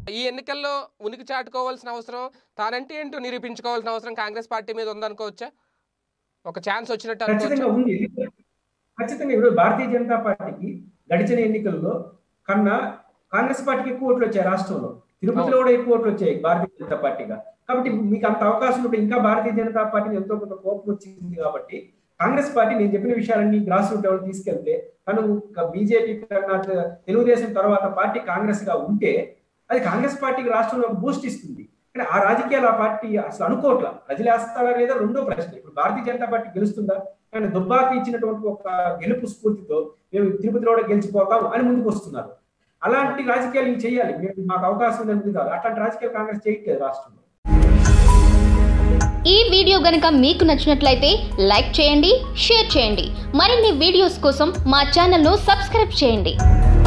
ఈ ఎన్నికల్లో ఉనికి చాటుకోవాల్సిన అవసరం తానంటే ఏంటో నిరూపించుకోవాల్సిన అవసరం కాంగ్రెస్ పార్టీ మీద ఉందనుకోవచ్చా ఒక ఛాన్స్ వచ్చినట్టు అనుకోవచ్చా ఖచ్చితంగా ఉంది ఖచ్చితంగా ఇప్పుడు భారతీయ జనతా పార్టీకి గడిచిన ఎన్నికల్లో కన్నా కాంగ్రెస్ పార్టీకి ఎక్కువ ఓట్లు వచ్చాయి రాష్ట్రంలో తిరుపతిలో కూడా ఎక్కువ ఓట్లు వచ్చాయి భారతీయ జనతా పార్టీగా కాబట్టి మీకు అంత అవకాశం ఉంటే ఇంకా భారతీయ జనతా పార్టీకి ఎంతో కొంత కోపం వచ్చింది కాబట్టి కాంగ్రెస్ పార్టీ నేను చెప్పిన విషయాలన్నీ గ్రాస్ రూట్ లెవెల్ తీసుకెళ్తే తను బీజేపీ కన్నా తెలుగుదేశం తర్వాత పార్టీ కాంగ్రెస్ గా ఉంటే అది కాంగ్రెస్ పార్టీకి రాష్ట్రంలో ఒక బూస్ట్ ఇస్తుంది కానీ ఆ రాజకీయాలు ఆ పార్టీ అసలు అనుకోవట్లా ప్రజలు వేస్తారా లేదా రెండో ప్రశ్న ఇప్పుడు భారతీయ జనతా పార్టీ గెలుస్తుందా కానీ దుబ్బాకి ఇచ్చినటువంటి ఒక గెలుపు స్ఫూర్తితో మేము తిరుపతిలో కూడా గెలిచిపోతాం అని ముందుకు వస్తున్నారు అలాంటి రాజకీయాలు ఇవి చేయాలి మేము మాకు అవకాశం ఉంది కాదు అట్లాంటి రాజకీయాలు కాంగ్రెస్ చేయట్లేదు రాష్ట్రంలో ఈ వీడియో గనుక మీకు నచ్చినట్లయితే లైక్ చేయండి షేర్ చేయండి మరిన్ని వీడియోస్ కోసం మా ఛానల్ను సబ్స్క్రైబ్ చేయండి